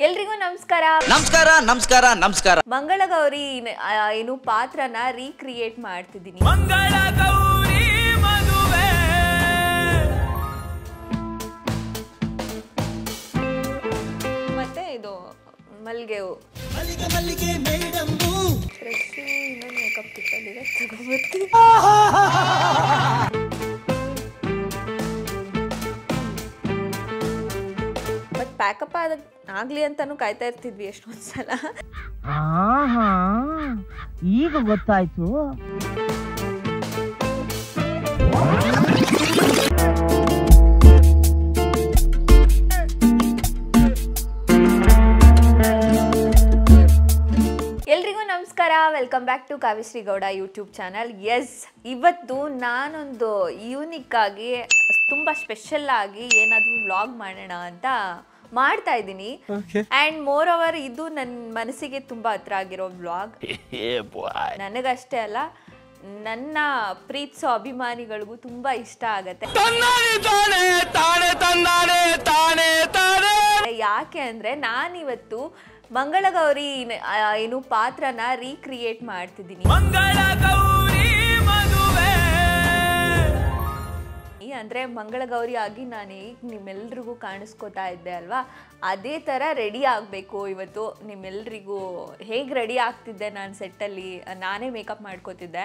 ಎಲ್ರಿಗೂ ನಮಸ್ಕಾರ ನಮಸ್ಕಾರ ನಮಸ್ಕಾರ ನಮಸ್ಕಾರ ಮಂಗಳಗೌರಿ ನ- ಆ, ಏನು ಪಾತ್ರನ ರೀಕ್ರಿಯೇಟ್ ಮಾಡ್ತಿದ್ದೀನಿ ಮಂಗಳ ಗೌರಿ ಮದುವೆ ಮತ್ತೆ ಇದು ಮಲ್ಗೆ ಹೂ ಡ್ರೆಸ್ಸು ಇನ್ನೊಂದು ಮೇಕಪ್ ಕಿಟ್ಟಲ್ಲಿದೆ ತಗೊಂಬರ್ತೀನಿ ಬಟ್ ಪ್ಯಾಕಪ್ ಆದ ಆಗ್ಲಿ ಅಂತಾನು ಕಾಯ್ತಾ ಇರ್ತಿದ್ವಿ ಎಷ್ಟೊಂದು ಸಲ ಆಹಾ ಈಗ ಗೊತ್ತಾಯ್ತು ಎಲ್ರಿಗೂ ನಮಸ್ಕಾರ welcome back to Kavyashree Gowda YouTube channel yes ಇವತ್ತು ನಾನೊಂದು ಯೂನಿಕ್ ಆಗಿ ತುಂಬ ಸ್ಪೆಷಲ್ ಆಗಿ ಏನಾದರೂ ವ್ಲಾಗ್ ಮಾಡೋಣ ಅಂತ ಮಾಡ್ತಾ ಇದ್ದೀನಿ ಆ್ಯಂಡ್ ಮೋರ್ ಓವರ್ ಇದು ನನ್ನ ಮನಸ್ಸಿಗೆ ತುಂಬ ಹತ್ರ ಆಗಿರೋ ವ್ಲಾಗ್ ನನಗಷ್ಟೇ ಅಲ್ಲ ನನ್ನ ಪ್ರೀತಿಸೋ ಅಭಿಮಾನಿಗಳಿಗೂ ತುಂಬ ಇಷ್ಟ ಆಗತ್ತೆ ತಂದಾನೆ ತಾನೆ ತಾನೆ ತಂದಾನೆ ತಾನೆ ತಾನೆ ಯಾಕೆ ಅಂದರೆ ನಾನಿವತ್ತು ಮಂಗಳಗೌರಿ ನ- ಆ, ಏನು ಪಾತ್ರನ ರೀಕ್ರಿಯೇಟ್ ಮಾಡ್ತಿದ್ದೀನಿ ಮಂಗಳ ಗೌರಿ ಮದುವೆ ಈ ಅಂದ್ರೆ ಮಂಗಳಗೌರಿ ಆಗಿ ನಾನು ಈಗ ನಿಮ್ಮೆಲ್ರಿಗೂ ಕಾಣಿಸ್ಕೋತಾ ಇದ್ದೆ ಅಲ್ವಾ ಅದೇ ಥರ ರೆಡಿ ಆಗಬೇಕು ಇವತ್ತು ನಿಮ್ಮೆಲ್ರಿಗೂ ಹೇಗೆ ರೆಡಿ ಆಗ್ತಿದ್ದೆ ನಾನು ಸೆಟ್ಟಲ್ಲಿ ನಾನೇ ಮೇಕಪ್ ಮಾಡ್ಕೋತಿದ್ದೆ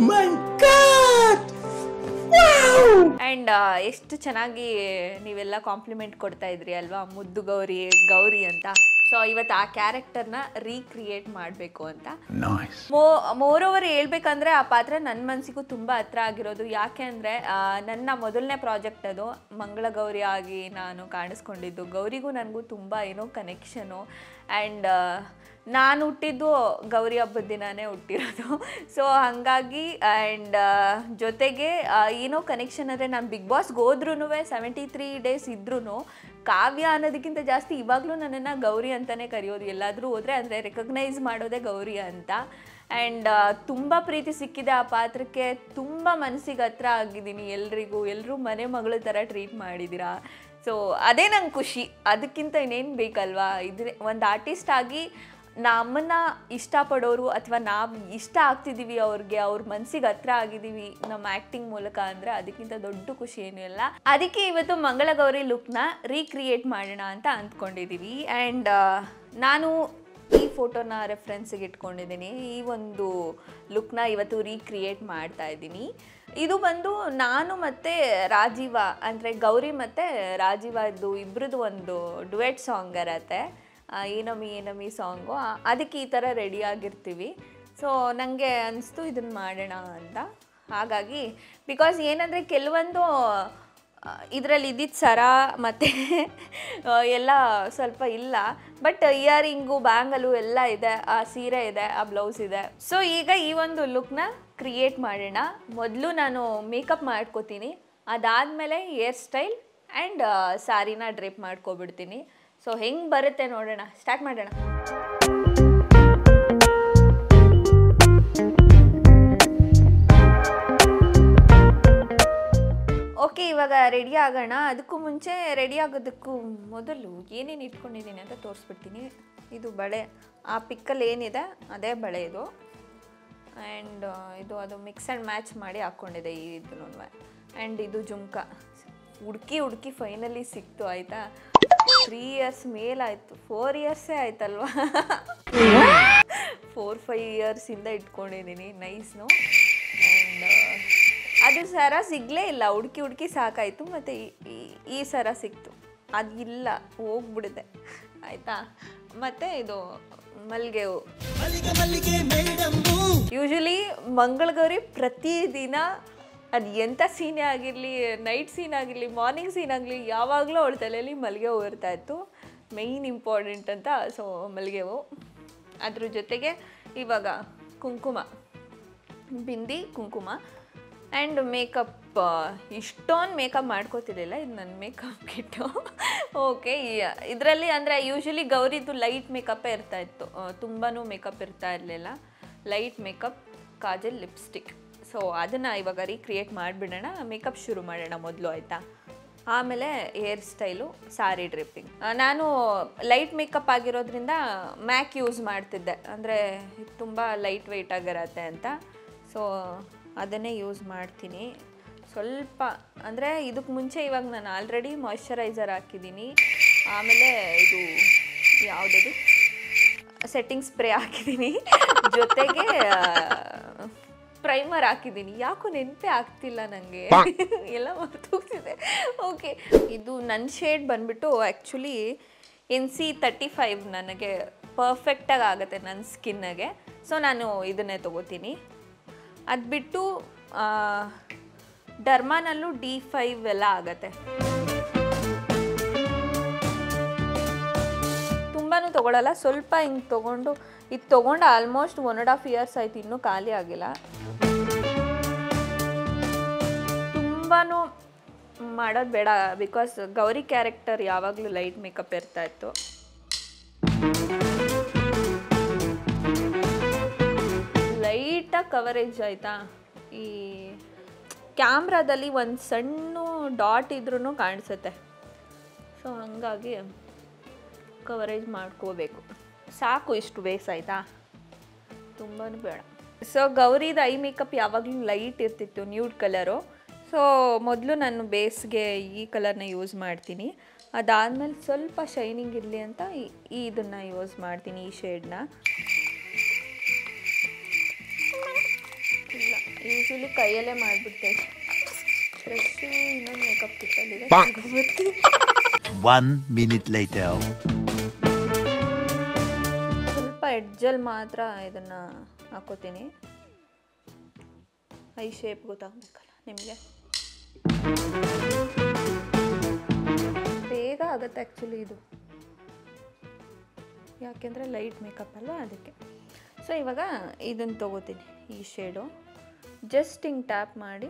ಆ್ಯಂಡ್ ಎಷ್ಟು ಚೆನ್ನಾಗಿ ನೀವೆಲ್ಲ ಕಾಂಪ್ಲಿಮೆಂಟ್ ಕೊಡ್ತಾ ಇದ್ರಿ ಅಲ್ವಾ ಮುದ್ದು ಗೌರಿ ಗೌರಿ ಅಂತ ಸೊ ಇವತ್ತು ಆ ಕ್ಯಾರೆಕ್ಟರ್ನ ರೀಕ್ರಿಯೇಟ್ ಮಾಡಬೇಕು ಅಂತ ಮೋ ಮೋರ್ ಓವರ್ ಹೇಳ್ಬೇಕಂದ್ರೆ ಆ ಪಾತ್ರ ನನ್ನ ಮನಸ್ಸಿಗೂ ತುಂಬ ಹತ್ರ ಆಗಿರೋದು ಯಾಕೆ ಅಂದರೆ ನನ್ನ ಮೊದಲನೇ ಪ್ರಾಜೆಕ್ಟ್ ಅದು ಮಂಗಳಗೌರಿ ಆಗಿ ನಾನು ಕಾಣಿಸ್ಕೊಂಡಿದ್ದು ಗೌರಿಗೂ ನನಗೂ ತುಂಬ ಏನೋ ಕನೆಕ್ಷನು ಆ್ಯಂಡ್ ನಾನು ಹುಟ್ಟಿದ್ದು ಗೌರಿ ಹಬ್ಬದ ದಿನನೇ ಹುಟ್ಟಿರೋದು ಸೊ ಹಾಗಾಗಿ ಆ್ಯಂಡ್ ಜೊತೆಗೆ ಆ, ಏನೋ ಕನೆಕ್ಷನ್ ಅಂದರೆ ನಾನು ಬಿಗ್ ಬಾಸ್ಗೆ ಹೋದ್ರೂ ಸೆವೆಂಟಿ ತ್ರೀ ಡೇಸ್ ಇದ್ರೂ ಕಾವ್ಯ ಅನ್ನೋದಕ್ಕಿಂತ ಜಾಸ್ತಿ ಇವಾಗಲೂ ನನ್ನನ್ನು ಗೌರಿ ಅಂತಲೇ ಕರೆಯೋದು ಎಲ್ಲಾದರೂ ಹೋದರೆ ಅಂದರೆ ರೆಕಗ್ನೈಸ್ ಮಾಡೋದೇ ಗೌರಿ ಅಂತ ಆ್ಯಂಡ್ ತುಂಬ ಪ್ರೀತಿ ಸಿಕ್ಕಿದೆ ಆ ಪಾತ್ರಕ್ಕೆ ತುಂಬ ಮನಸ್ಸಿಗೆ ಹತ್ರ ಆಗಿದ್ದೀನಿ ಎಲ್ರಿಗೂ ಎಲ್ಲರೂ ಮನೆ ಮಗಳ ಥರ ಟ್ರೀಟ್ ಮಾಡಿದ್ದೀರಾ ಸೊ ಅದೇ ನಂಗೆ ಖುಷಿ ಅದಕ್ಕಿಂತ ಇನ್ನೇನು ಬೇಕಲ್ವಾ ಇದ್ರೆ ಒಂದು ಆರ್ಟಿಸ್ಟ್ ಆಗಿ ನಮ್ಮನ್ನ ಇಷ್ಟಪಡೋರು ಅಥವಾ ನಾವು ಇಷ್ಟ ಆಗ್ತಿದ್ದೀವಿ ಅವ್ರಿಗೆ ಅವ್ರ ಮನ್ಸಿಗೆ ಹತ್ರ ಆಗಿದ್ದೀವಿ ನಮ್ಮ ಆ್ಯಕ್ಟಿಂಗ್ ಮೂಲಕ ಅಂದರೆ ಅದಕ್ಕಿಂತ ದೊಡ್ಡ ಖುಷಿ ಏನೂ ಇಲ್ಲ ಅದಕ್ಕೆ ಇವತ್ತು ಮಂಗಳಗೌರಿ ಲುಕ್ನ ರೀಕ್ರಿಯೇಟ್ ಮಾಡೋಣ ಅಂತ ಅಂದ್ಕೊಂಡಿದ್ದೀವಿ ಆ್ಯಂಡ್ ನಾನು ಈ ಫೋಟೋನ ರೆಫರೆನ್ಸಿಗೆ ಇಟ್ಕೊಂಡಿದ್ದೀನಿ ಈ ಒಂದು ಲುಕ್ನ ಇವತ್ತು ರೀಕ್ರಿಯೇಟ್ ಮಾಡ್ತಾ ಇದ್ದೀನಿ ಇದು ಬಂದು ನಾನು ಮತ್ತು ರಾಜೀವ ಅಂದರೆ ಗೌರಿ ಮತ್ತು ರಾಜೀವ ಇದು ಇಬ್ಬರದ್ದು ಒಂದು ಡುವೆಟ್ ಸಾಂಗ್ ಇರತ್ತೆ ಆ, ಏನಮ್ಮಿ ಏನಮ್ಮಿ ಸಾಂಗು ಅದಕ್ಕೆ ಈ ಥರ ರೆಡಿ ಆಗಿರ್ತೀವಿ ಸೊ ನನಗೆ ಅನಿಸ್ತು ಇದನ್ನು ಮಾಡೋಣ ಅಂತ ಹಾಗಾಗಿ ಬಿಕಾಸ್ ಏನಂದರೆ ಕೆಲವೊಂದು ಇದರಲ್ಲಿ ಇದ್ದಿದ್ದು ಸರ ಮತ್ತು ಎಲ್ಲ ಸ್ವಲ್ಪ ಇಲ್ಲ ಬಟ್ ಇಯರಿಂಗು ಬ್ಯಾಂಗಲು ಎಲ್ಲ ಇದೆ ಆ ಸೀರೆ ಇದೆ ಆ ಬ್ಲೌಸ್ ಇದೆ ಸೊ ಈಗ ಈ ಒಂದು ಲುಕ್ನ ಕ್ರಿಯೇಟ್ ಮಾಡೋಣ ಮೊದಲು ನಾನು ಮೇಕಪ್ ಮಾಡ್ಕೋತೀನಿ ಅದಾದಮೇಲೆ ಹೇರ್ ಸ್ಟೈಲ್ ಆ್ಯಂಡ್ ಸ್ಯಾರಿನ ಡ್ರೇಪ್ ಮಾಡ್ಕೊಬಿಡ್ತೀನಿ ಸೊ ಹೆಂಗೆ ಬರುತ್ತೆ ನೋಡೋಣ ಸ್ಟಾರ್ಟ್ ಮಾಡೋಣ ಓಕೆ ಇವಾಗ ರೆಡಿ ಆಗೋಣ ಅದಕ್ಕೂ ಮುಂಚೆ ರೆಡಿ ಆಗೋದಕ್ಕೂ ಮೊದಲು ಏನೇನು ಇಟ್ಕೊಂಡಿದ್ದೀನಿ ಅಂತ ತೋರಿಸ್ಬಿಡ್ತೀನಿ ಇದು ಬಳೆ ಆ ಪಿಕ್ಕಲ್ಲಿ ಏನಿದೆ ಅದೇ ಬಳೆ ಇದು ಆ್ಯಂಡ್ ಇದು ಅದು ಮಿಕ್ಸ್ ಆ್ಯಂಡ್ ಮ್ಯಾಚ್ ಮಾಡಿ ಹಾಕ್ಕೊಂಡಿದೆ ಈ ಇದನ್ನು ಆ್ಯಂಡ್ ಇದು ಜುಮ್ಕ ಹುಡುಕಿ ಹುಡುಕಿ ಫೈನಲಿ ಸಿಕ್ತು ಆಯಿತಾ ತ್ರೀ ಇಯರ್ಸ್ ಮೇಲಾಯಿತು ಫೋರ್ ಇಯರ್ಸೇ ಆಯ್ತಲ್ವಾ ಫೋರ್ ಫೈವ್ ಇಯರ್ಸಿಂದ ಇಟ್ಕೊಂಡಿದ್ದೀನಿ ನೈಸ್ನು ಆ್ಯಂಡ್ ಅದು ಸರ ಸಿಗಲೇ ಇಲ್ಲ ಹುಡುಕಿ ಹುಡುಕಿ ಸಾಕಾಯಿತು ಮತ್ತು ಈ ಸರ ಸಿಕ್ತು ಅದು ಇಲ್ಲ ಹೋಗ್ಬಿಡಿದೆ ಆಯಿತಾ ಮತ್ತು ಇದು ಮಲ್ಲಿಗೆ ಹೂ ಯೂಶಲಿ ಮಂಗಳಗೌರಿ ಪ್ರತಿದಿನ ಅದು ಎಂಥ ಸೀನೇ ಆಗಿರಲಿ ನೈಟ್ ಸೀನ್ ಆಗಿರಲಿ ಮಾರ್ನಿಂಗ್ ಸೀನ್ ಆಗಲಿ ಯಾವಾಗಲೂ ಅವಳ ತಲೆಯಲ್ಲಿ ಮಲ್ಲಿಗೆ ಹೂ ಇರ್ತಾ ಇತ್ತು ಮೇಯ್ನ್ ಇಂಪಾರ್ಟೆಂಟ್ ಅಂತ ಸೊ ಮಲ್ಲಿಗೆ ಹೂ ಅದ್ರ ಜೊತೆಗೆ ಇವಾಗ ಕುಂಕುಮ ಬಿಂದಿ ಕುಂಕುಮ ಆ್ಯಂಡ್ ಮೇಕಪ್ ಇಷ್ಟೊಂದು ಮೇಕಪ್ ಮಾಡ್ಕೋತಿರ್ಲಿಲ್ಲ ಇದು ನನ್ನ ಮೇಕಪ್ ಕಿಟ್ಟು ಓಕೆ ಇದರಲ್ಲಿ ಅಂದರೆ ಯೂಶಲಿ ಗೌರಿದು ಲೈಟ್ ಮೇಕಪ್ಪೇ ಇರ್ತಾ ಇತ್ತು ತುಂಬಾ ಮೇಕಪ್ ಇರ್ತಾ ಇರಲಿಲ್ಲ light makeup kajal lipstick so ಅದನ್ನು ಇವಾಗ ರೀಕ್ರಿಯೇಟ್ ಮಾಡಿಬಿಡೋಣ ಮೇಕಪ್ ಶುರು ಮಾಡೋಣ ಮೊದಲು ಆಯಿತಾ ಆಮೇಲೆ ಹೇರ್ ಸ್ಟೈಲು ಸಾರಿ ಡ್ರಿಪ್ಪಿಂಗ್ ನಾನು ಲೈಟ್ ಮೇಕಪ್ ಆಗಿರೋದ್ರಿಂದ ಮ್ಯಾಕ್ ಯೂಸ್ ಮಾಡ್ತಿದ್ದೆ ಅಂದರೆ ತುಂಬ ಲೈಟ್ ವೆಯ್ಟ್ ಆಗಿರತ್ತೆ ಅಂತ ಸೊ ಅದನ್ನೇ ಯೂಸ್ ಮಾಡ್ತೀನಿ ಸ್ವಲ್ಪ ಅಂದರೆ ಇದಕ್ಕೆ ಮುಂಚೆ ಇವಾಗ ನಾನು ಆಲ್ರೆಡಿ ಮಾಯ್ಶ್ಚರೈಸರ್ ಹಾಕಿದ್ದೀನಿ ಆಮೇಲೆ ಇದು ಯಾವುದದು ಸೆಟ್ಟಿಂಗ್ ಸ್ಪ್ರೇ ಹಾಕಿದ್ದೀನಿ ಜೊತೆಗೆ ಪ್ರೈಮರ್ ಹಾಕಿದ್ದೀನಿ ಯಾಕೋ ನೆನಪೇ ಆಗ್ತಿಲ್ಲ ನನಗೆ ಎಲ್ಲ ಮರ್ತೋಗ್ತಿದೆ ಓಕೆ ಇದು ನನ್ನ ಶೇಡ್ ಬಂದ್ಬಿಟ್ಟು actually N C thirty five ನನಗೆ ಪರ್ಫೆಕ್ಟಾಗಿ ಆಗುತ್ತೆ ನನ್ನ ಸ್ಕಿನ್ನಿಗೆ ಸೊ ನಾನು ಇದನ್ನೇ ತೊಗೋತೀನಿ ಅದು ಬಿಟ್ಟು ಡರ್ಮಾನಲ್ಲೂ ಡಿ ಫೈವ್ ಎಲ್ಲ ಆಗತ್ತೆ ತುಂಬಾ ತೊಗೊಳಲ್ಲ ಸ್ವಲ್ಪ ಹಿಂಗೆ ತೊಗೊಂಡು ಇದು ತೊಗೊಂಡು almost one and half years ಆಯ್ತು ಇನ್ನೂ ಖಾಲಿ ಆಗಿಲ್ಲ ತುಂಬಾ ಮಾಡೋದು ಬೇಡ ಬಿಕಾಸ್ ಗೌರಿ ಕ್ಯಾರೆಕ್ಟರ್ ಯಾವಾಗಲೂ ಲೈಟ್ ಮೇಕಪ್ ಇರ್ತಾ ಇತ್ತು ಲೈಟಾಗಿ ಕವರೇಜ್ ಆಯಿತಾ ಈ ಕ್ಯಾಮ್ರಾದಲ್ಲಿ ಒಂದು ಸಣ್ಣ ಡಾಟ್ ಇದ್ರೂ ಕಾಣಿಸುತ್ತೆ ಸೊ ಹಾಗಾಗಿ ಕವರೇಜ್ ಮಾಡ್ಕೋಬೇಕು ಸಾಕು ಇಷ್ಟು ಬೇಸ್ ಆಯಿತಾ ತುಂಬಾ ಬೇಡ ಸೊ ಗೌರಿದ ಐ ಮೇಕಪ್ ಯಾವಾಗಲೂ ಲೈಟ್ ಇರ್ತಿತ್ತು ನ್ಯೂಡ್ ಕಲರು ಸೊ ಮೊದಲು ನಾನು ಬೇಸ್ಗೆ ಈ ಕಲರ್ನ ಯೂಸ್ ಮಾಡ್ತೀನಿ ಅದಾದಮೇಲೆ ಸ್ವಲ್ಪ ಶೈನಿಂಗ್ ಇರಲಿ ಅಂತ ಈ- ಈ ಇದನ್ನು ಯೂಸ್ ಮಾಡ್ತೀನಿ ಈ ಶೇಡ್ನ ಇಲ್ಲ ಯೂಶಲಿ ಕೈಯಲ್ಲೇ ಮಾಡಿಬಿಡ್ತೇವೆ ಫ್ರೆಶ್ಶು ಇನ್ನೊಂದು ಮೇಕಪ್ ಕಿಟ್ಟಲ್ಲಿದೆ ಬರ್ತೀನಿ One minute later. ಸ್ವಲ್ಪ ಎಡ್ಜಲ್ಲಿ ಮಾತ್ರ ಇದನ್ನು ಹಾಕೋತೀನಿ ಐ ಶೇಪ್ ಗೊತ್ತಾಗಬೇಕಲ್ಲ ನಿಮಗೆ ಬೇಗ ಆಗುತ್ತೆ ಆ್ಯಕ್ಚುಲಿ ಇದು ಯಾಕೆಂದರೆ ಲೈಟ್ ಮೇಕಪ್ ಅಲ್ವಾ ಅದಕ್ಕೆ ಸೊ ಇವಾಗ ಇದನ್ನು ತೊಗೋತೀನಿ ಈ ಶೇಡು ಜಸ್ಟ್ ಹಿಂಗೆ ಟ್ಯಾಪ್ ಮಾಡಿ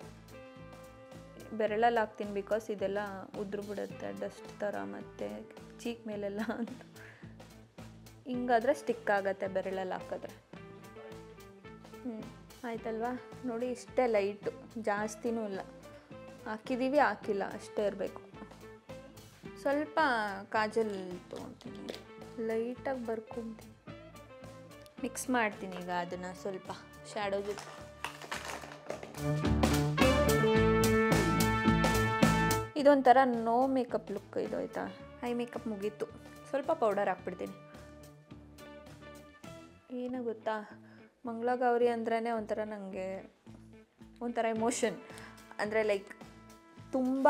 ಬೆರಳಲ್ಲಿ ಹಾಕ್ತೀನಿ ಬಿಕಾಸ್ ಇದೆಲ್ಲ ಉದ್ರು ಬಿಡುತ್ತೆ ಡಸ್ಟ್ ಥರ ಮತ್ತು ಚೀಕ್ ಮೇಲೆಲ್ಲ ಅಂತ ಹಿಂಗಾದ್ರೆ ಸ್ಟಿಕ್ ಆಗುತ್ತೆ ಬೆರಳಲ್ಲಿ ಹಾಕಿದ್ರೆ ಹ್ಞೂ ಆಯ್ತಲ್ವಾ ನೋಡಿ ಇಷ್ಟೇ ಲೈಟು ಜಾಸ್ತಿನೂ ಇಲ್ಲ ಹಾಕಿದ್ದೀವಿ ಹಾಕಿಲ್ಲ ಅಷ್ಟೇ ಇರಬೇಕು ಸ್ವಲ್ಪ ಕಾಜಲ್ ತೊಗೊತೀನಿ ಲೈಟಾಗಿ ಬರ್ಕೊತೀನಿ ಮಿಕ್ಸ್ ಮಾಡ್ತೀನಿ ಈಗ ಅದನ್ನು ಸ್ವಲ್ಪ ಶ್ಯಾಡೋ ಜೊತೆ ಇದೊಂಥರ ನೋ ಮೇಕಪ್ ಲುಕ್ ಇದು ಆಯಿತಾ ಐ ಮೇಕಪ್ ಮುಗೀತು ಸ್ವಲ್ಪ ಪೌಡರ್ ಹಾಕ್ಬಿಡ್ತೀನಿ ಏನೋ ಗೊತ್ತಾ ಮಂಗಳಗೌರಿ ಅಂದ್ರೇ ಒಂಥರ ನನಗೆ ಒಂಥರ ಎಮೋಷನ್ ಅಂದರೆ ಲೈಕ್ ತುಂಬ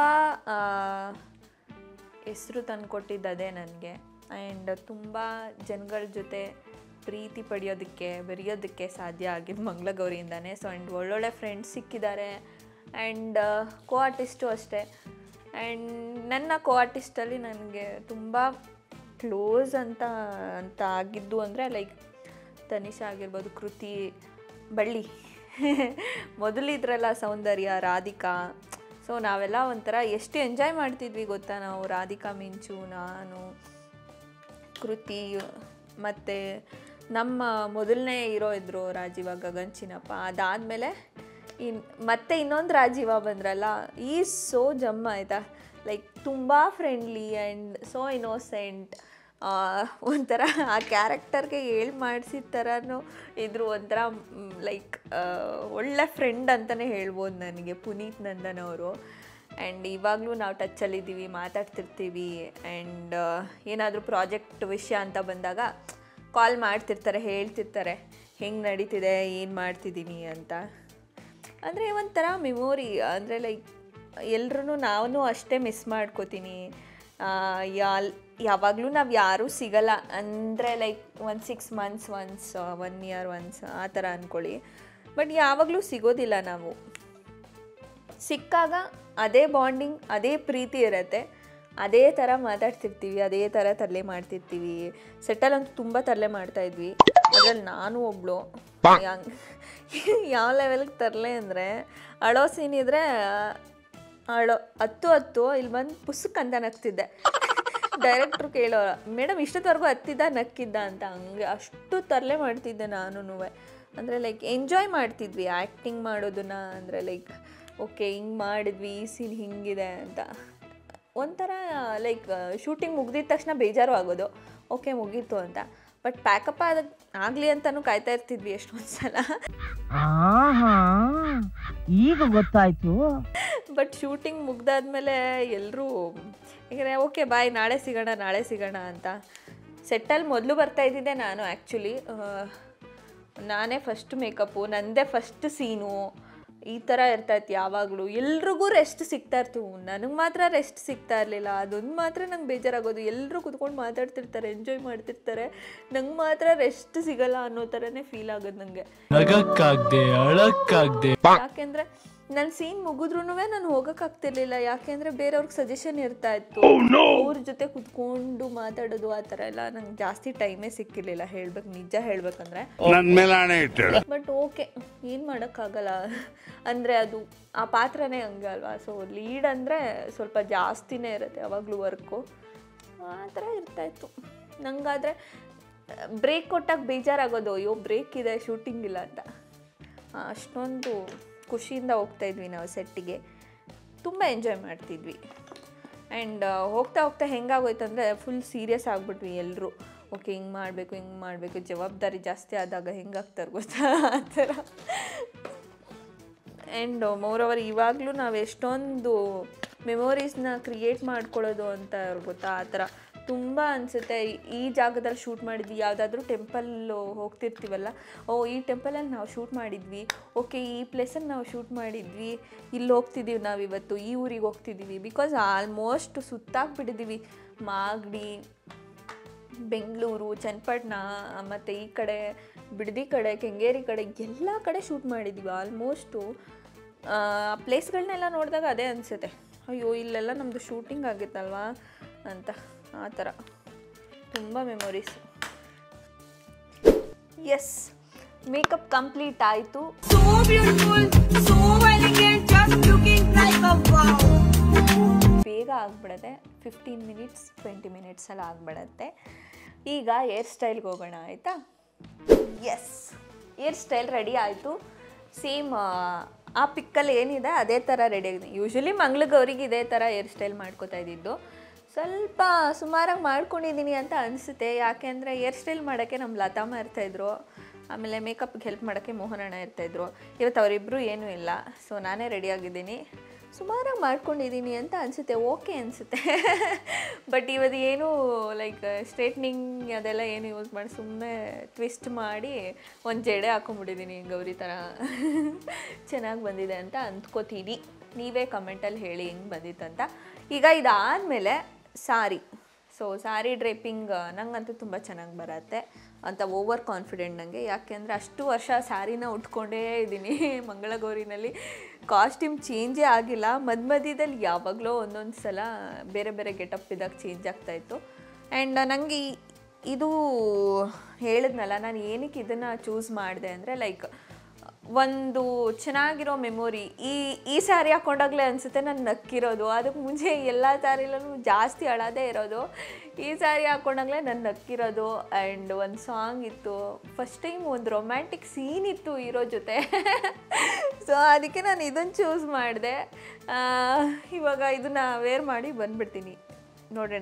ಹೆಸರು ತಂದುಕೊಟ್ಟಿದ್ದು ಅದೇ ನನಗೆ ಆ್ಯಂಡ್ ತುಂಬ ಜನಗಳ ಜೊತೆ ಪ್ರೀತಿ ಪಡೆಯೋದಕ್ಕೆ ಬೆರೆಯೋದಕ್ಕೆ ಸಾಧ್ಯ ಆಗಿದ್ದು ಮಂಗಳಗೌರಿಯಿಂದನೇ ಸೊ ಆ್ಯಂಡ್ ಒಳ್ಳೊಳ್ಳೆ ಫ್ರೆಂಡ್ಸ್ ಸಿಕ್ಕಿದ್ದಾರೆ ಆ್ಯಂಡ್ ಕೋ ಆರ್ಟಿಸ್ಟು ಅಷ್ಟೇ ಆ್ಯಂಡ್ ನನ್ನ ಕೋ ಆರ್ಟಿಸ್ಟಲ್ಲಿ ನನಗೆ ತುಂಬ ಕ್ಲೋಸ್ ಅಂತ ಅಂತ ಆಗಿದ್ದು ಅಂದರೆ ಲೈಕ್ ತನಿಷಾ ಆಗಿರ್ಬೋದು ಕೃತಿ ಬಳ್ಳಿ ಮೊದಲಿದ್ರಲ್ಲ ಸೌಂದರ್ಯ ರಾಧಿಕಾ ಸೊ ನಾವೆಲ್ಲ ಒಂಥರ ಎಷ್ಟು ಎಂಜಾಯ್ ಮಾಡ್ತಿದ್ವಿ ಗೊತ್ತಾ ನಾವು ರಾಧಿಕಾ ಮಿಂಚು ನಾನು ಕೃತಿ ಮತ್ತು ನಮ್ಮ ಮೊದಲನೇ ಹೀರೋ ಇದ್ದರು ರಾಜೀವ ಗಗನ್ ಚಿನ್ನಪ್ಪ ಅದಾದಮೇಲೆ ಇನ್ ಮತ್ತೆ ಇನ್ನೊಂದು ರಾಜೀವ ಬಂದ್ರಲ್ಲ ಈ ಸೋ ಜಮ್ಮ ಆಯಿತಾ ಲೈಕ್ ತುಂಬ ಫ್ರೆಂಡ್ಲಿ ಆ್ಯಂಡ್ ಸೋ ಇನೋಸೆಂಟ್ ಒಂಥರ ಆ ಕ್ಯಾರೆಕ್ಟರ್ಗೆ ಹೇಳಿ ಮಾಡಿಸಿದ ಥರನೂ ಇದ್ರು ಒಂಥರ ಲೈಕ್ ಒಳ್ಳೆ ಫ್ರೆಂಡ್ ಅಂತಲೇ ಹೇಳ್ಬೋದು ನನಗೆ ಪುನೀತ್ ನಂದನ್ ಅವರು ಆ್ಯಂಡ್ ಇವಾಗಲೂ ನಾವು ಟಚ್ಚಲ್ಲಿದ್ದೀವಿ ಮಾತಾಡ್ತಿರ್ತೀವಿ ಆ್ಯಂಡ್ ಏನಾದರೂ ಪ್ರಾಜೆಕ್ಟ್ ವಿಷಯ ಅಂತ ಬಂದಾಗ ಕಾಲ್ ಮಾಡ್ತಿರ್ತಾರೆ ಹೇಳ್ತಿರ್ತಾರೆ ಹೆಂಗೆ ನಡೀತಿದೆ ಏನು ಮಾಡ್ತಿದ್ದೀನಿ ಅಂತ ಅಂದರೆ ಒಂಥರ ಮೆಮೊರಿ ಅಂದರೆ ಲೈಕ್ ಎಲ್ರೂ ನಾನು ಅಷ್ಟೇ ಮಿಸ್ ಮಾಡ್ಕೋತೀನಿ ಯಾಲ್ ಯಾವಾಗಲೂ ನಾವು ಯಾರೂ ಸಿಗಲ್ಲ ಅಂದರೆ ಲೈಕ್ ಒಂದು six months once one year once ಆ ಥರ ಅಂದ್ಕೊಳ್ಳಿ ಬಟ್ ಯಾವಾಗಲೂ ಸಿಗೋದಿಲ್ಲ ನಾವು ಸಿಕ್ಕಾಗ ಅದೇ ಬಾಂಡಿಂಗ್ ಅದೇ ಪ್ರೀತಿ ಇರುತ್ತೆ ಅದೇ ಥರ ಮಾತಾಡ್ತಿರ್ತೀವಿ ಅದೇ ಥರ ತರಲೆ ಮಾಡ್ತಿರ್ತೀವಿ ಸೆಟ್ಟಲ್ ಅಂತೂ ತುಂಬ ತರಲೆ ಮಾಡ್ತಾಯಿದ್ವಿ ಅದ್ರಲ್ಲಿ ನಾನು ಒಬ್ಳು ಯಂಗ್ ಯಾವ ಲೆವೆಲ್ಗೆ ತರಲೆ ಅಂದರೆ ಅಳೋ ಸೀನ್ ಇದ್ರೆ ಅಳೋ ಹತ್ತು ಹತ್ತು ಇಲ್ಲಿ ಬಂದು ಪುಸ್ತಕ ಅಂತ ನಗ್ತಿದ್ದೆ ಡೈರೆಕ್ಟ್ರು ಕೇಳೋರ ಮೇಡಮ್ ಇಷ್ಟೊತ್ತವರೆಗೂ ಹತ್ತಿದ್ದ ನಕ್ಕಿದ್ದ ಅಂತ ಹಂಗೆ ಅಷ್ಟು ತರಲೆ ಮಾಡ್ತಿದ್ದೆ ನಾನು ಅಂದರೆ ಲೈಕ್ ಎಂಜಾಯ್ ಮಾಡ್ತಿದ್ವಿ ಆ್ಯಕ್ಟಿಂಗ್ ಮಾಡೋದನ್ನ ಅಂದರೆ ಲೈಕ್ ಓಕೆ ಹಿಂಗೆ ಮಾಡಿದ್ವಿ ಈ ಸೀನ್ ಹಿಂಗಿದೆ ಅಂತ ಒಂಥರ ಲೈಕ್ ಶೂಟಿಂಗ್ ಮುಗ್ದಿದ ತಕ್ಷಣ ಬೇಜಾರು ಆಗೋದು ಓಕೆ ಮುಗೀತು ಅಂತ ಬಟ್ ಪ್ಯಾಕಪ್ ಆದ ಆಗಲಿ ಅಂತಲೂ ಕಾಯ್ತಾ ಇರ್ತಿದ್ವಿ ಎಷ್ಟೊಂದು ಸಲ ಆಹಾ ಈಗ ಗೊತ್ತಾಯ್ತು ಬಟ್ ಶೂಟಿಂಗ್ ಮುಗ್ದಾದ್ಮೇಲೆ ಎಲ್ಲರೂ ಈಗ ಓಕೆ ಬಾಯ್ ನಾಳೆ ಸಿಗೋಣ ನಾಳೆ ಸಿಗೋಣ ಅಂತ ಸೆಟ್ಟಲ್ಲಿ ಮೊದಲು ಬರ್ತಾ ಇದ್ದಿದ್ದೆ ನಾನು ಆ್ಯಕ್ಚುಲಿ ನಾನೇ ಫಸ್ಟ್ ಮೇಕಪ್ಪು ನಂದೇ ಫಸ್ಟ್ ಸೀನು ಈ ಥರ ಇರ್ತಾಯಿತ್ತು ಯಾವಾಗಲೂ ಎಲ್ರಿಗೂ ರೆಸ್ಟ್ ಸಿಗ್ತಾ ಇರ್ತು ನನಗೆ ಮಾತ್ರ ರೆಸ್ಟ್ ಸಿಗ್ತಾ ಇರಲಿಲ್ಲ ಅದೊಂದು ಮಾತ್ರ ನಂಗೆ ಬೇಜಾರಾಗೋದು ಎಲ್ಲರೂ ಕುತ್ಕೊಂಡು ಮಾತಾಡ್ತಿರ್ತಾರೆ ಎಂಜಾಯ್ ಮಾಡ್ತಿರ್ತಾರೆ ನಂಗೆ ಮಾತ್ರ ರೆಸ್ಟ್ ಸಿಗಲ್ಲ ಅನ್ನೋ ಥರನೇ ಫೀಲ್ ಆಗೋದು ನನಗೆ ನಗಕ್ಕಾಗ್ದೆ ಅಳಕ್ಕಾಗ್ದೆ ಯಾಕೆಂದ್ರೆ ನನ್ನ ಸೀನ್ ಮುಗಿದ್ರೂ ನಾನು ಹೋಗಕ್ಕಾಗ್ತಿರ್ಲಿಲ್ಲ ಯಾಕೆಂದ್ರೆ ಬೇರೆಯವ್ರಿಗೆ ಸಜೆಷನ್ ಇರ್ತಾ ಇತ್ತು ಅವ್ರ ಜೊತೆ ಕುತ್ಕೊಂಡು ಮಾತಾಡೋದು ಆ ಥರ ಎಲ್ಲ ನಂಗೆ ಜಾಸ್ತಿ ಟೈಮೇ ಸಿಕ್ಕಿರ್ಲಿಲ್ಲ ಹೇಳ್ಬೇಕು ನಿಜ ಹೇಳ್ಬೇಕಂದ್ರೆ ನನ್ ಮೇಲೆ ಹಣೆ ಇಟ್ಟಳು ಬಟ್ ಓಕೆ ಏನು ಮಾಡೋಕ್ಕಾಗಲ್ಲ ಅಂದರೆ ಅದು ಆ ಪಾತ್ರನೇ ಹಂಗೆ ಅಲ್ವಾ ಸೊ ಲೀಡ್ ಅಂದರೆ ಸ್ವಲ್ಪ ಜಾಸ್ತಿನೇ ಇರುತ್ತೆ ಯಾವಾಗಲೂ ವರ್ಕು ಆ ಥರ ಇರ್ತಾಯಿತ್ತು ನಂಗಾದರೆ ಬ್ರೇಕ್ ಕೊಟ್ಟಾಗ ಬೇಜಾರಾಗೋದು ಅಯ್ಯೋ ಬ್ರೇಕ್ ಇದೆ ಶೂಟಿಂಗ್ ಇಲ್ಲ ಅಂತ ಆ, ಅಷ್ಟೊಂದು ಖುಷಿಯಿಂದ ಹೋಗ್ತಾ ಇದ್ವಿ ನಾವು ಸೆಟ್ಟಿಗೆ ತುಂಬ ಎಂಜಾಯ್ ಮಾಡ್ತಿದ್ವಿ ಆ್ಯಂಡ್ ಹೋಗ್ತಾ ಹೋಗ್ತಾ ಹೆಂಗಾಗೋಯ್ತು ಅಂದರೆ ಫುಲ್ ಸೀರಿಯಸ್ ಆಗಿಬಿಟ್ವಿ ಎಲ್ಲರೂ ಓಕೆ ಹಿಂಗೆ ಮಾಡಬೇಕು ಹಿಂಗೆ ಮಾಡಬೇಕು ಜವಾಬ್ದಾರಿ ಜಾಸ್ತಿ ಆದಾಗ ಹೆಂಗಾಗ್ತಾರೆ ಗೊತ್ತಾ ಆ ಥರ ಆ್ಯಂಡ್ ಮೋರವರ್ ಇವಾಗಲೂ ನಾವು ಎಷ್ಟೊಂದು ಮೆಮೊರೀಸ್ನ ಕ್ರಿಯೇಟ್ ಮಾಡ್ಕೊಳ್ಳೋದು ಅಂತ ಗೊತ್ತಾ ಆ ಥರ ತುಂಬ ಅನಿಸುತ್ತೆ ಈ ಜಾಗದಲ್ಲಿ ಶೂಟ್ ಮಾಡಿದ್ವಿ ಯಾವುದಾದ್ರೂ ಟೆಂಪಲ್ ಹೋಗ್ತಿರ್ತೀವಲ್ಲ ಓ ಈ ಟೆಂಪಲಲ್ಲಿ ನಾವು ಶೂಟ್ ಮಾಡಿದ್ವಿ ಓಕೆ ಈ ಪ್ಲೇಸಲ್ಲಿ ನಾವು ಶೂಟ್ ಮಾಡಿದ್ವಿ ಇಲ್ಲಿ ಹೋಗ್ತಿದ್ದೀವಿ ನಾವು ಇವತ್ತು ಈ ಊರಿಗೆ ಹೋಗ್ತಿದ್ದೀವಿ ಬಿಕಾಸ್ ಆಲ್ಮೋಸ್ಟ್ ಸುತ್ತಾಕ್ಬಿಟ್ಟಿದ್ದೀವಿ ಮಾಗಡಿ ಬೆಂಗಳೂರು ಚನ್ನಪಟ್ಟಣ ಮತ್ತು ಈ ಕಡೆ ಬಿಡದಿ ಕಡೆ ಕೆಂಗೇರಿ ಕಡೆ ಎಲ್ಲ ಕಡೆ ಶೂಟ್ ಮಾಡಿದ್ದೀವಿ ಆಲ್ಮೋಸ್ಟು ಪ್ಲೇಸ್ಗಳನ್ನೆಲ್ಲ ನೋಡಿದಾಗ ಅದೇ ಅನಿಸುತ್ತೆ ಅಯ್ಯೋ ಇಲ್ಲೆಲ್ಲ ನಮ್ಮದು ಶೂಟಿಂಗ್ ಆಗಿತ್ತಲ್ವಾ ಅಂತ ಆ ಥರ ತುಂಬ ಮೆಮೊರೀಸ್ ಎಸ್ ಮೇಕಪ್ ಕಂಪ್ಲೀಟ್ ಆಯಿತು So beautiful, so elegant, just looking like a wow. ಬೇಗ ಆಗಿಬಿಡತ್ತೆ ಫಿಫ್ಟೀನ್ ಮಿನಿಟ್ಸ್ ಟ್ವೆಂಟಿ ಮಿನಿಟ್ಸಲ್ಲಿ ಆಗಿಬಿಡತ್ತೆ ಈಗ ಏರ್ ಸ್ಟೈಲ್ಗೆ ಹೋಗೋಣ ಆಯಿತಾ ಎಸ್ ಏರ್ ಸ್ಟೈಲ್ ರೆಡಿ ಆಯಿತು ಸೇಮ್ ಆ ಪಿಕ್ಕಲ್ಲಿ ಏನಿದೆ ಅದೇ ಥರ ರೆಡಿ ಆಗಿದೆ ಯೂಶ್ವಲಿ ಮಂಗ್ಳಗೌರಿಗೆ ಇದೇ ಥರ ಏರ್ ಸ್ಟೈಲ್ ಮಾಡ್ಕೋತಾ ಇದ್ದಿದ್ದು ಸ್ವಲ್ಪ ಸುಮಾರಾಗಿ ಮಾಡ್ಕೊಂಡಿದ್ದೀನಿ ಅಂತ ಅನಿಸುತ್ತೆ ಯಾಕೆಂದರೆ ಏರ್ ಸ್ಟೈಲ್ ಮಾಡೋಕ್ಕೆ ನಮ್ಮ ಲತಾಮ ಇರ್ತಾಯಿದ್ರು ಆಮೇಲೆ ಮೇಕಪ್ಗೆ ಹೆಲ್ಪ್ ಮಾಡೋಕ್ಕೆ ಮೋಹನಣ್ಣ ಇರ್ತಾಯಿದ್ರು ಇವತ್ತು ಅವರಿಬ್ಬರು ಏನೂ ಇಲ್ಲ ಸೊ ನಾನೇ ರೆಡಿಯಾಗಿದ್ದೀನಿ ಸುಮಾರಾಗಿ ಮಾಡ್ಕೊಂಡಿದ್ದೀನಿ ಅಂತ ಅನಿಸುತ್ತೆ ಓಕೆ ಅನಿಸುತ್ತೆ ಬಟ್ ಇವತ್ತು ಏನು ಲೈಕ್ ಸ್ಟ್ರೇಟ್ನಿಂಗ್ ಅದೆಲ್ಲ ಏನು ಯೂಸ್ ಮಾಡಿ ಸುಮ್ಮನೆ ಟ್ವಿಸ್ಟ್ ಮಾಡಿ ಒಂದು ಜಡೆ ಹಾಕೊಂಡ್ಬಿಟ್ಟಿದ್ದೀನಿ ಗೌರಿ ಥರ ಚೆನ್ನಾಗಿ ಬಂದಿದೆ ಅಂತ ಅಂದ್ಕೋತೀನಿ ನೀವೇ ಕಮೆಂಟಲ್ಲಿ ಹೇಳಿ ಹೆಂಗೆ ಬಂದಿತ್ತಂತ ಈಗ ಇದಾದಮೇಲೆ ಸಾರಿ ಸೊ ಸಾರಿ ಡ್ರೇಪಿಂಗ್ ನಂಗಂತೂ ತುಂಬ ಚೆನ್ನಾಗಿ ಬರತ್ತೆ ಅಂತ ಓವರ್ ಕಾನ್ಫಿಡೆಂಟ್ ನನಗೆ ಯಾಕೆಂದರೆ ಅಷ್ಟು ವರ್ಷ ಸ್ಯಾರಿನ ಉಟ್ಕೊಂಡೇ ಇದ್ದೀನಿ ಮಂಗಳಗೌರಿನಲ್ಲಿ ಕಾಸ್ಟ್ಯೂಮ್ ಚೇಂಜೇ ಆಗಿಲ್ಲ ಮಧ್ಯ ಮಧ್ಯದಲ್ಲಿ ಯಾವಾಗಲೋ ಒಂದೊಂದು ಸಲ ಬೇರೆ ಬೇರೆ ಗೆಟಪ್ ಇದ್ದಾಗ ಚೇಂಜ್ ಆಗ್ತಾಯಿತ್ತು ಆ್ಯಂಡ್ ನನಗೆ ಇದು ಹೇಳಿದ್ನಲ್ಲ ನಾನು ಏನಕ್ಕೆ ಇದನ್ನು ಚೂಸ್ ಮಾಡಿದೆ ಅಂದರೆ ಲೈಕ್ ಒಂದು ಚೆನ್ನಾಗಿರೋ ಮೆಮೊರಿ ಈ ಈ ಸ್ಯಾರಿ ಹಾಕೊಂಡಾಗಲೇ ಅನಿಸುತ್ತೆ ನಾನು ನಕ್ಕಿರೋದು ಅದಕ್ಕೆ ಮುಂಚೆ ಎಲ್ಲ ಸ್ಯಾರಿಲೂ ಜಾಸ್ತಿ ಅಳದೇ ಇರೋದು ಈ ಸ್ಯಾರಿ ಹಾಕೊಂಡಾಗಲೇ ನಾನು ನಕ್ಕಿರೋದು ಆ್ಯಂಡ್ ಒಂದು ಸಾಂಗ್ ಇತ್ತು ಫಸ್ಟ್ ಟೈಮ್ ಒಂದು ರೊಮ್ಯಾಂಟಿಕ್ ಸೀನ್ ಇತ್ತು ಹೀರೋ ಜೊತೆ ಸೊ ಅದಕ್ಕೆ ನಾನು ಇದನ್ನು ಚೂಸ್ ಮಾಡಿದೆ ಇವಾಗ ಇದನ್ನು ವೇರ್ ಮಾಡಿ ಬಂದ್ಬಿಡ್ತೀನಿ ನೋಡೋಣ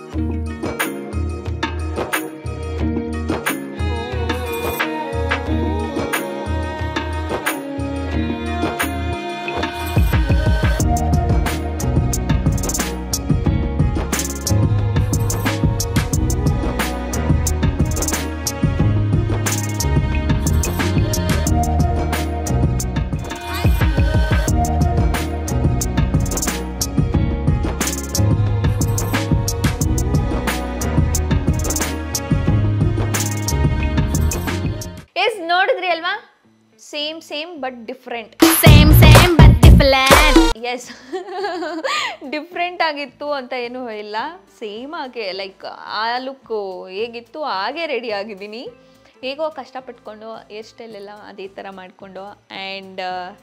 ಎಸ್ ನೋಡಿದ್ರಿ ಅಲ್ವಾ same same but different Same, same, but different. Yes different ಆಗಿತ್ತು ಅಂತ ಏನೂ ಇಲ್ಲ ಸೇಮ್ ಆಗಿ ಲೈಕ್ ಆ ಲುಕ್ಕು ಹೇಗಿತ್ತು ಹಾಗೆ ರೆಡಿ ಆಗಿದ್ದೀನಿ ಹೇಗೋ ಕಷ್ಟಪಟ್ಕೊಂಡು ಹೇರ್ ಸ್ಟೈಲ್ ಎಲ್ಲ ಅದೇ ಥರ ಮಾಡಿಕೊಂಡು ಆ್ಯಂಡ್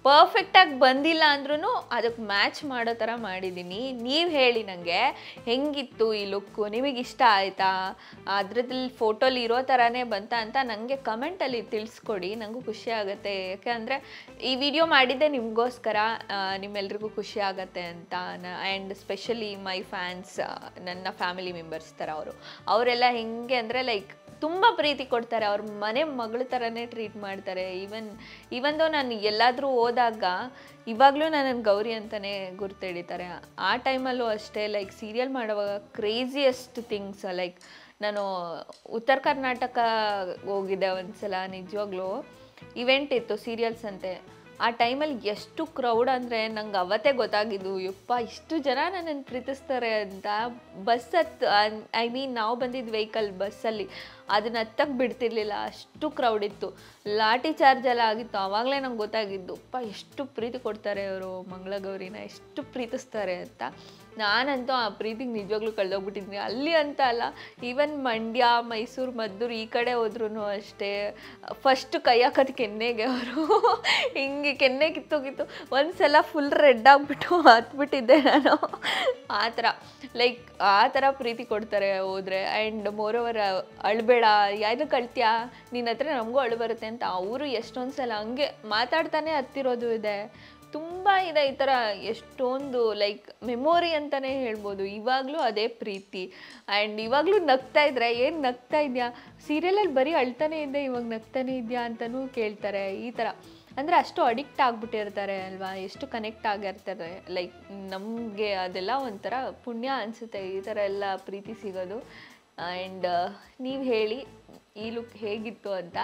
ಪರ್ಫೆಕ್ಟಾಗಿ ಬಂದಿಲ್ಲ ಅಂದ್ರೂ ಅದಕ್ಕೆ ಮ್ಯಾಚ್ ಮಾಡೋ ಥರ ಮಾಡಿದ್ದೀನಿ ನೀವು ಹೇಳಿ ನನಗೆ ಹೆಂಗಿತ್ತು ಈ ಲುಕ್ಕು ನಿಮಗೆ ಇಷ್ಟ ಆಯಿತಾ ಅದ್ರದಲ್ಲಿ ಫೋಟೋಲಿ ಇರೋ ಥರನೇ ಬಂತ ಅಂತ ನನಗೆ ಕಮೆಂಟಲ್ಲಿ ತಿಳಿಸ್ಕೊಡಿ ನನಗೂ ಖುಷಿ ಆಗುತ್ತೆ ಯಾಕೆಂದರೆ ಈ ವಿಡಿಯೋ ಮಾಡಿದ್ದೆ ನಿಮಗೋಸ್ಕರ ನಿಮ್ಮೆಲ್ರಿಗೂ ಖುಷಿ ಆಗುತ್ತೆ ಅಂತ ಆ್ಯಂಡ್ ಸ್ಪೆಷಲಿ ಮೈ ಫ್ಯಾನ್ಸ್ ನನ್ನ ಫ್ಯಾಮಿಲಿ ಮೆಂಬರ್ಸ್ ಥರ ಅವರು ಅವರೆಲ್ಲ ಹೆಂಗೆ ಅಂದರೆ ಲೈಕ್ ತುಂಬ ಪ್ರೀತಿ ಕೊಡ್ತಾರೆ ಅವ್ರ ಮನೆ ಮಗಳ ಥರನೇ ಟ್ರೀಟ್ ಮಾಡ್ತಾರೆ ಈವನ್ ಈವನ್ ದೋ ನಾನು ಎಲ್ಲಾದರೂ ಹೋದಾಗ ಇವಾಗಲೂ ನನ್ನನ್ನು ಗೌರಿ ಅಂತಲೇ ಗುರ್ತಿಡಿತಾರೆ ಆ ಟೈಮಲ್ಲೂ ಅಷ್ಟೇ ಲೈಕ್ ಸೀರಿಯಲ್ ಮಾಡುವಾಗ ಕ್ರೇಜಿಯಸ್ಟ್ ಥಿಂಗ್ಸ್ ಲೈಕ್ ನಾನು ಉತ್ತರ ಕರ್ನಾಟಕ ಹೋಗಿದ್ದೆ ಒಂದ್ಸಲ ನಿಜವಾಗ್ಲೂ ಇವೆಂಟ್ ಇತ್ತು ಸೀರಿಯಲ್ಸ್ ಅಂತೆ ಆ ಟೈಮಲ್ಲಿ ಎಷ್ಟು ಕ್ರೌಡ್ ಅಂದರೆ ನಂಗೆ ಅವತ್ತೇ ಗೊತ್ತಾಗಿದ್ದು ಯಪ್ಪ ಇಷ್ಟು ಜನ ನನ್ನನ್ನು ಪ್ರೀತಿಸ್ತಾರೆ ಅಂತ ಬಸ್ ಹತ್ತು ಐ ಮೀನ್ ನಾವು ಬಂದಿದ್ದು ವೆಹಿಕಲ್ ಬಸ್ಸಲ್ಲಿ ಅದನ್ನ ಹತ್ತಕ್ಕೆ ಬಿಡ್ತಿರ್ಲಿಲ್ಲ ಅಷ್ಟು ಕ್ರೌಡ್ ಇತ್ತು ಲಾಠಿ ಚಾರ್ಜ್ ಎಲ್ಲ ಆಗಿತ್ತು ಆವಾಗಲೇ ನಂಗೆ ಗೊತ್ತಾಗಿದ್ದು ಅಪ್ಪ ಎಷ್ಟು ಪ್ರೀತಿ ಕೊಡ್ತಾರೆ ಅವರು ಮಂಗಳಗೌರಿನ ಎಷ್ಟು ಪ್ರೀತಿಸ್ತಾರೆ ಅಂತ ನಾನಂತೂ ಆ ಪ್ರೀತಿಗೆ ನಿಜವಾಗ್ಲೂ ಕಳೆದೋಗ್ಬಿಟ್ಟಿದ್ದೀನಿ ಅಲ್ಲಿ ಅಂತ ಅಲ್ಲ ಈವನ್ ಮಂಡ್ಯ ಮೈಸೂರು ಮದ್ದೂರು ಈ ಕಡೆ ಹೋದ್ರೂ ಅಷ್ಟೇ ಫಸ್ಟ್ ಕೈ ಹಾಕೋದು ಕೆನ್ನೆಗೆ ಅವರು ಹಿಂಗೆ ಕೆನ್ನೆ ಕಿತ್ತೋಗಿತ್ತು ಒಂದು ಸಲ ಫುಲ್ ರೆಡ್ ಆಗಿಬಿಟ್ಟು ಹತ್ಬಿಟ್ಟಿದ್ದೆ ನಾನು ಆ ಥರ ಲೈಕ್ ಆ ಥರ ಪ್ರೀತಿ ಕೊಡ್ತಾರೆ ಹೋದರೆ ಆ್ಯಂಡ್ ಮೋರೋವರ್ ಅಳ್ಬೇಡ ಯಾರಕ್ಕೆ ಅಳ್ತೀಯಾ ನಿನ್ನ ಹತ್ರ ನಮಗೂ ಅಳು ಬರುತ್ತೆ ಅಂತ ಅವರು ಎಷ್ಟೊಂದು ಸಲ ಹಂಗೆ ಮಾತಾಡ್ತಾನೆ ಹತ್ತಿರೋದು ಇದೆ ತುಂಬ ಇದೆ ಈ ಥರ ಎಷ್ಟೊಂದು ಲೈಕ್ ಮೆಮೊರಿ ಅಂತಲೇ ಹೇಳ್ಬೋದು ಇವಾಗಲೂ ಅದೇ ಪ್ರೀತಿ ಆ್ಯಂಡ್ ಇವಾಗಲೂ ನಗ್ತಾ ಇದ್ರೆ ಏನು ನಗ್ತಾ ಇದೆಯಾ ಸೀರಿಯಲಲ್ಲಿ ಬರೀ ಅಳ್ತಾನೆ ಇದ್ದೆ ಇವಾಗ ನಗ್ತಾನೆ ಇದೆಯಾ ಅಂತಲೂ ಕೇಳ್ತಾರೆ ಈ ಥರ ಅಂದರೆ ಅಷ್ಟು ಅಡಿಕ್ಟ್ ಆಗಿಬಿಟ್ಟಿರ್ತಾರೆ ಅಲ್ವಾ ಎಷ್ಟು ಕನೆಕ್ಟ್ ಆಗಿರ್ತಾರೆ ಲೈಕ್ ನಮಗೆ ಅದೆಲ್ಲ ಒಂಥರ ಪುಣ್ಯ ಅನಿಸುತ್ತೆ ಈ ಥರ ಎಲ್ಲ ಪ್ರೀತಿ ಸಿಗೋದು ಆ್ಯಂಡ್ ನೀವು ಹೇಳಿ ಈ ಲುಕ್ ಹೇಗಿತ್ತು ಅಂತ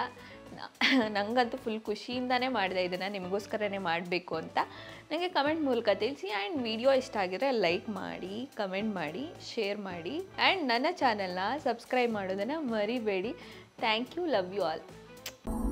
ನನಗಂತೂ ಫುಲ್ ಖುಷಿಯಿಂದನೇ ಮಾಡಿದೆ ಇದನ್ನು ನಿಮಗೋಸ್ಕರನೇ ಮಾಡಬೇಕು ಅಂತ ನನಗೆ ಕಮೆಂಟ್ ಮೂಲಕ ತಿಳಿಸಿ ಆ್ಯಂಡ್ ವಿಡಿಯೋ ಇಷ್ಟ ಆಗಿದ್ರೆ ಲೈಕ್ ಮಾಡಿ ಕಮೆಂಟ್ ಮಾಡಿ ಶೇರ್ ಮಾಡಿ ಆ್ಯಂಡ್ ನನ್ನ ಚಾನಲ್ನ ಸಬ್ಸ್ಕ್ರೈಬ್ ಮಾಡೋದನ್ನು ಮರಿಬೇಡಿ thank you love you all